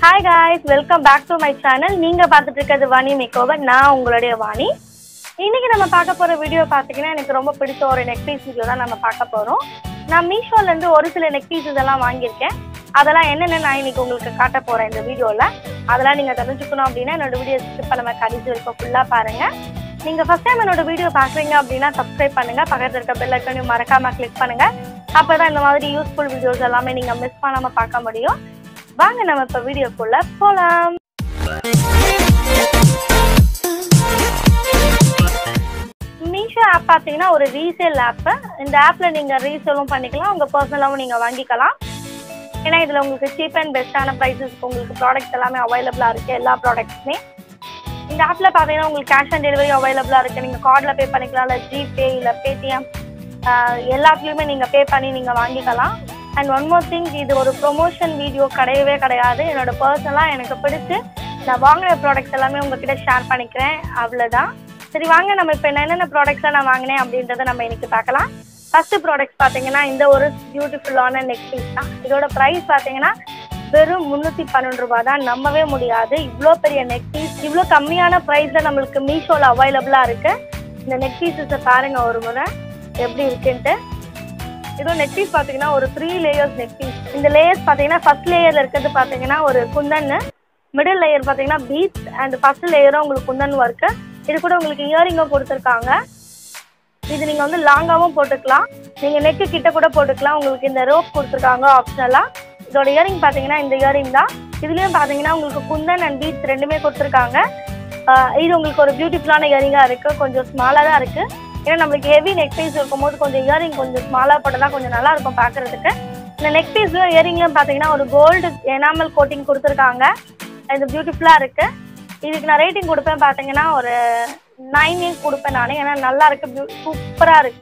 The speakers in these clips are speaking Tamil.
hi guys welcome back to my channel நீங்கள் பார்த்துட்டு இருக்கிறது வாணி மேக்கோவர் நான் உங்களுடைய வாணி இன்னைக்கு நம்ம பார்க்க போகிற வீடியோ பார்த்தீங்கன்னா எனக்கு ரொம்ப பிடிச்ச ஒரு நெக் பீஸ் வீடியோ தான் நம்ம பார்க்க போகிறோம் நான் மீஷோலேருந்து ஒரு சில நெக் பீஸ் இதெல்லாம் வாங்கியிருக்கேன் அதெல்லாம் என்னென்ன நான் இன்னைக்கு உங்களுக்கு காட்ட போகிறேன் இந்த வீடியோவில் அதெல்லாம் நீங்கள் தெரிஞ்சுக்கணும் அப்படின்னா என்னோட வீடியோ ஸ்கிப் பண்ணாம கடைசி வரைக்கும் ஃபுல்லாக பாருங்கள் நீங்கள் ஃபஸ்ட் டைம் என்னோட வீடியோ பார்க்குறீங்க அப்படின்னா சப்ஸ்கிரைப் பண்ணுங்கள் பக்கத்தில் இருக்க பெல் ஐக்கனையும் மறக்காமல் கிளிக் பண்ணுங்கள் அப்போ தான் இந்த மாதிரி யூஸ்ஃபுல் வீடியோஸ் எல்லாமே நீங்கள் மிஸ் பண்ணாமல் பார்க்க முடியும் வாங்க நம்ம இப்போ வீடியோக்குள்ள போகலாம் மீஷோ ஆப் பார்த்தீங்கன்னா ஒரு ரீசேல் ஆப்பு இந்த ஆப்பில் நீங்கள் ரீசேலும் பண்ணிக்கலாம் உங்கள் பர்சனலாகவும் நீங்கள் வாங்கிக்கலாம் ஏன்னா இதில் உங்களுக்கு சீப் அண்ட் பெஸ்ட்டான ப்ரைஸஸ்க்கு உங்களுக்கு ப்ராடக்ட்ஸ் எல்லாமே அவைலபிளாக இருக்குது எல்லா ப்ராடக்ட்ஸுமே இந்த ஆப்பில் பார்த்தீங்கன்னா உங்களுக்கு கேஷ் ஆன் டெலிவரி அவைலபிளாக இருக்குது நீங்கள் கார்டில் பே பண்ணிக்கலாம் இல்லை ஜிபே இல்லை பேடிஎம் எல்லாத்துலேயுமே நீங்கள் பே பண்ணி நீங்கள் வாங்கிக்கலாம் அண்ட் ஒன் மோர் திங் இது ஒரு ப்ரொமோஷன் வீடியோ கிடையவே கிடையாது என்னோட பர்சனலாக எனக்கு பிடிச்சி நான் வாங்கின ப்ராடக்ட்ஸ் எல்லாமே உங்ககிட்ட ஷேர் பண்ணிக்கிறேன் அவ்வளோதான் சரி வாங்க நம்ம இப்போ என்னென்ன ப்ராடக்ட்ஸ்லாம் நான் வாங்கினேன் அப்படின்றத நம்ம இன்னைக்கு பார்க்கலாம் ஃபர்ஸ்ட் ப்ராடக்ட்ஸ் பார்த்தீங்கன்னா இந்த ஒரு பியூட்டிஃபுல்லான நெக் பீஸ் தான் இதோட ப்ரைஸ் பார்த்தீங்கன்னா வெறும் முந்நூற்றி பன்னெண்டு ரூபா தான் நம்பவே முடியாது இவ்வளோ பெரிய நெக் பீஸ் இவ்வளோ கம்மியான ப்ரைஸில் நம்மளுக்கு மீஷோவில் அவைலபிளாக இருக்குது இந்த நெக் பீஸஸை பாருங்கள் ஒரு முறை எப்படி இருக்குன்ட்டு இதோ நெக் பீஸ் பார்த்தீங்கன்னா ஒரு த்ரீ லேயர்ஸ் நெக் பீஸ் இந்த லேயர்ஸ் பார்த்தீங்கன்னா ஃபர்ஸ்ட் லேயரில் இருக்கிறது பார்த்தீங்கன்னா ஒரு குந்தன் மிடில் லேயர் பார்த்தீங்கன்னா பீட்ஸ் அண்ட் ஃபர்ஸ்ட் லேயரும் உங்களுக்கு குந்தன் ஒர்க்கு இது கூட உங்களுக்கு இயரிங்கும் கொடுத்துருக்காங்க இது நீங்கள் வந்து லாங்காகவும் போட்டுக்கலாம் நீங்கள் நெக்கு கிட்ட கூட போட்டுக்கலாம் உங்களுக்கு இந்த ரோப் கொடுத்துருக்காங்க ஆப்ஷனலாக இதோட இயரிங் பார்த்தீங்கன்னா இந்த இயரிங் தான் இதுலேயும் பார்த்தீங்கன்னா உங்களுக்கு குந்தன் அண்ட் பீட்ஸ் ரெண்டுமே கொடுத்துருக்காங்க ஆஹ் இது உங்களுக்கு ஒரு பியூட்டிஃபுல்லான இயரிங்காக இருக்குது கொஞ்சம் ஸ்மாலாக தான் இருக்குது ஏன்னா நம்மளுக்கு ஹெவி நெக் பீஸ் இருக்கும்போது கொஞ்சம் இயரிங் கொஞ்சம் ஸ்மாலாக போட்டால் தான் கொஞ்சம் நல்லா இருக்கும் பார்க்குறதுக்கு இந்த நெக் பீஸ்லையும் இயரிங்லையும் பார்த்தீங்கன்னா ஒரு கோல்டு எனாமல் கோட்டிங் கொடுத்துருக்காங்க இது பியூட்டிஃபுல்லாக இருக்குது இதுக்கு நான் ரேட்டிங் கொடுப்பேன் பார்த்தீங்கன்னா ஒரு நைன் இயர்ஸ் கொடுப்பேன் நான் ஏன்னா நல்லா இருக்கு பியூ சூப்பராக இருக்கு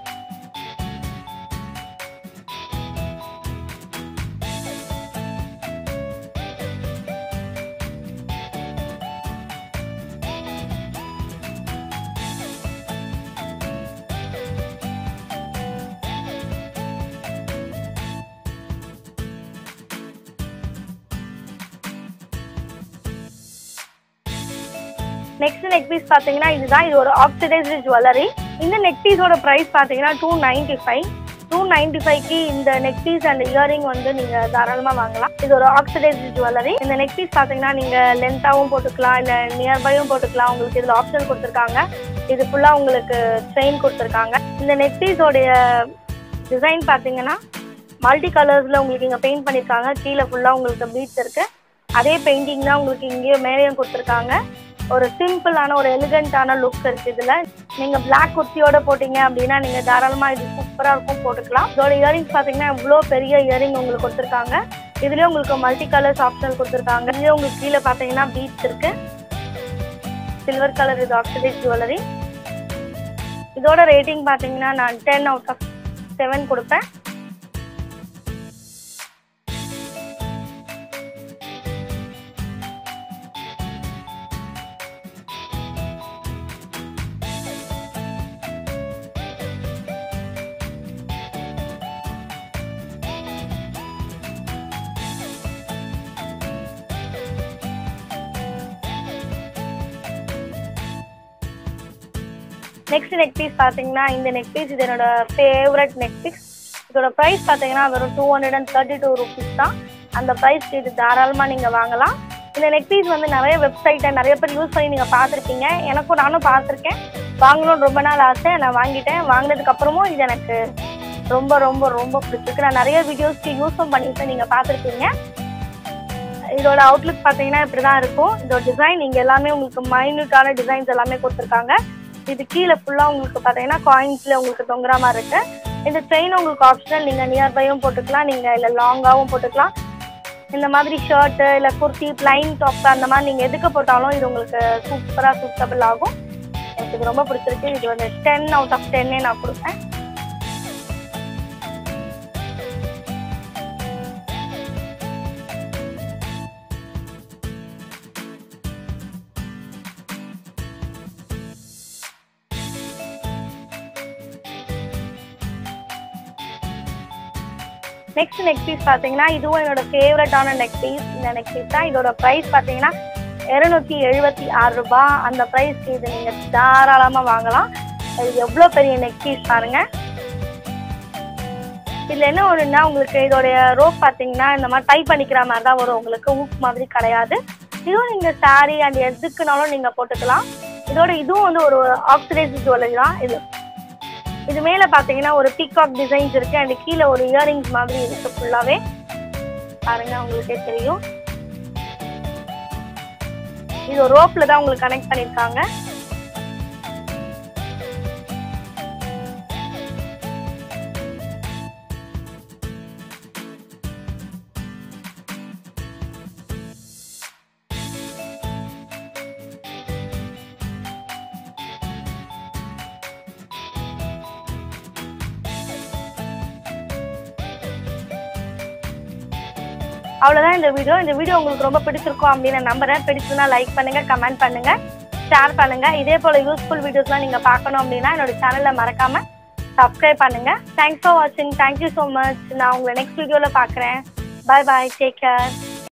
நெக்ஸ்ட் நெக் பீஸ் பார்த்தீங்கன்னா இதுதான் இது ஒரு ஆக்சிடைஸ்டு ஜுவல்லரி இந்த நெக் பீஸோட ப்ரைஸ் பார்த்தீங்கன்னா two ninety five two ninety ஃபைவ்க்கு இந்த நெக் பீஸ் அண்ட் இயரிங் வந்து நீங்கள் தாராளமாக வாங்கலாம் இது ஒரு ஆக்சிடைஸ்டு ஜுவல்லரி இந்த நெக் பீஸ் பார்த்தீங்கன்னா நீங்கள் லென்த்தாகவும் போட்டுக்கலாம் இல்லை நியர்பையும் போட்டுக்கலாம் உங்களுக்கு இதில் ஆப்ஷன் கொடுத்துருக்காங்க இது ஃபுல்லாக உங்களுக்கு செயின் கொடுத்துருக்காங்க இந்த நெக் பீஸோடைய டிசைன் பார்த்தீங்கன்னா மல்டி கலர்ஸில் உங்களுக்கு இங்கே பெயிண்ட் பண்ணியிருக்காங்க கீழே ஃபுல்லாக உங்களுக்கு பீட்ஸ் இருக்குது அதே பெயிண்டிங் தான் உங்களுக்கு இங்கேயும் மேலேயும் கொடுத்துருக்காங்க ஒரு சிம்பிளான ஒரு எலிகண்டான லுக் இருக்குது இதில் நீங்கள் பிளாக் குர்த்தியோட போட்டீங்க அப்படின்னா நீங்கள் தாராளமாக இது சூப்பராக இருக்கும் போட்டுக்கலாம் இதோட இயரிங்ஸ் பார்த்தீங்கன்னா இவ்வளோ பெரிய இயரிங் உங்களுக்கு கொடுத்துருக்காங்க இதுலேயே உங்களுக்கு மல்டி கலர்ஸ் ஆப்ஷன் கொடுத்துருக்காங்க இதுலேயே உங்களுக்கு கீழே பார்த்தீங்கன்னா பீட்ஸ் இருக்கு சில்வர் கலர் இது ஆக்சிடைஸ் ஜுவல்லரி இதோட ரேட்டிங் பார்த்தீங்கன்னா நான் டென் அவுட் ஆஃப் செவன் கொடுப்பேன் நெக்ஸ்ட் நெக் பீஸ் பார்த்தீங்கன்னா இந்த நெக் பீஸ் இது என்னோட ஃபேவரட் நெக் பீஸ் இதோட ப்ரைஸ் பார்த்தீங்கன்னா வெறும் two hundred and thirty two rupees தான் அந்த ப்ரைஸ்க்கு இது தாராளமாக நீங்கள் வாங்கலாம் இந்த நெக் பீஸ் வந்து நிறைய வெப்சைட்டை நிறைய பேர் யூஸ் பண்ணி நீங்கள் பார்த்துருப்பீங்க எனக்கும் நானும் பார்த்துருக்கேன் வாங்கணும்னு ரொம்ப நாள் ஆசை நான் வாங்கிட்டேன் வாங்கினதுக்கு அப்புறமும் இது எனக்கு ரொம்ப ரொம்ப ரொம்ப பிடிச்சிருக்கு நான் நிறைய வீடியோஸ்க்கு யூஸும் பண்ணியிருப்பேன் நீங்கள் பார்த்துருப்பீங்க இதோட அவுட்லுக் பார்த்தீங்கன்னா இப்படி தான் இருக்கும் இதோட டிசைன் இங்கே எல்லாமே உங்களுக்கு மைன்யூட்டான டிசைன்ஸ் எல்லாமே கொடுத்துருக்காங்க இது கீழே ஃபுல்லாக உங்களுக்கு பார்த்தீங்கன்னா காயின்ஸில் உங்களுக்கு தொங்குற மாதிரி இருக்கு இந்த செயின் உங்களுக்கு ஆப்ஷனல் நீங்கள் நியர்பையும் போட்டுக்கலாம் நீங்கள் இல்லை லாங்காகவும் போட்டுக்கலாம் இந்த மாதிரி ஷர்ட்டு இல்லை குர்த்தி பிளைன் டாப் அந்த மாதிரி நீங்கள் எதுக்கு போட்டாலும் இது உங்களுக்கு சூப்பராக சூட்டபிள் ஆகும் எனக்கு இது ரொம்ப பிடிச்சிருக்கு இது வந்து டென் அவுட் ஆஃப் டென்னே நான் கொடுப்பேன் நெக்ஸ்ட் நெக் பீஸ் பார்த்தீங்கன்னா இதுவும் என்னோட ஃபேவரட்டான நெக் பீஸ் இந்த நெக் பீஸ் தான் இதோட ப்ரைஸ் பார்த்தீங்கன்னா இரநூத்தி எழுபத்தி ஆறு ரூபாய் அந்த ப்ரைஸ்க்கு இது நீங்கள் தாராளமாக வாங்கலாம் இது எவ்வளோ பெரிய நெக் பீஸ் பாருங்க இதில் என்ன ஒன்றுன்னா உங்களுக்கு இதோடைய ரோப் பார்த்தீங்கன்னா இந்த மாதிரி டை பண்ணிக்கிற மாதிரி தான் வரும் உங்களுக்கு ஊக் மாதிரி கிடையாது இதுவும் நீங்கள் saree அண்ட் எதுக்குனாலும் நீங்கள் போட்டுக்கலாம் இதோட இதுவும் வந்து ஒரு ஆக்சிடைஸ் ஜுவல்லரி தான் இது இது மேலே பார்த்தீங்கன்னா ஒரு பீகாக் டிசைன்ஸ் இருக்கு அண்ட் கீழே ஒரு இயரிங்ஸ் மாதிரி இருக்கு ஃபுல்லாகவே பாருங்க உங்களுக்கே தெரியும் இது ஒரு ரோப்ல தான் உங்களுக்கு கனெக்ட் பண்ணியிருக்காங்க அவ்வளோதான் இந்த வீடியோ இந்த வீடியோ உங்களுக்கு ரொம்ப பிடிச்சிருக்கும் அப்படின்னு நான் நம்புறேன் பிடிச்சதுன்னா லைக் பண்ணுங்க கமெண்ட் பண்ணுங்க ஷேர் பண்ணுங்க இதே போல யூஸ்ஃபுல் வீடியோஸ்லாம் நீங்க பார்க்கணும் அப்படின்னா என்னோட சேனலை மறக்காம சப்ஸ்கிரைப் பண்ணுங்க தேங்க்ஸ் ஃபார் வாட்சிங் தேங்க்யூ ஸோ மச் நான் உங்களை நெக்ஸ்ட் வீடியோவில் பார்க்குறேன் பை பாய் டேக் கேர்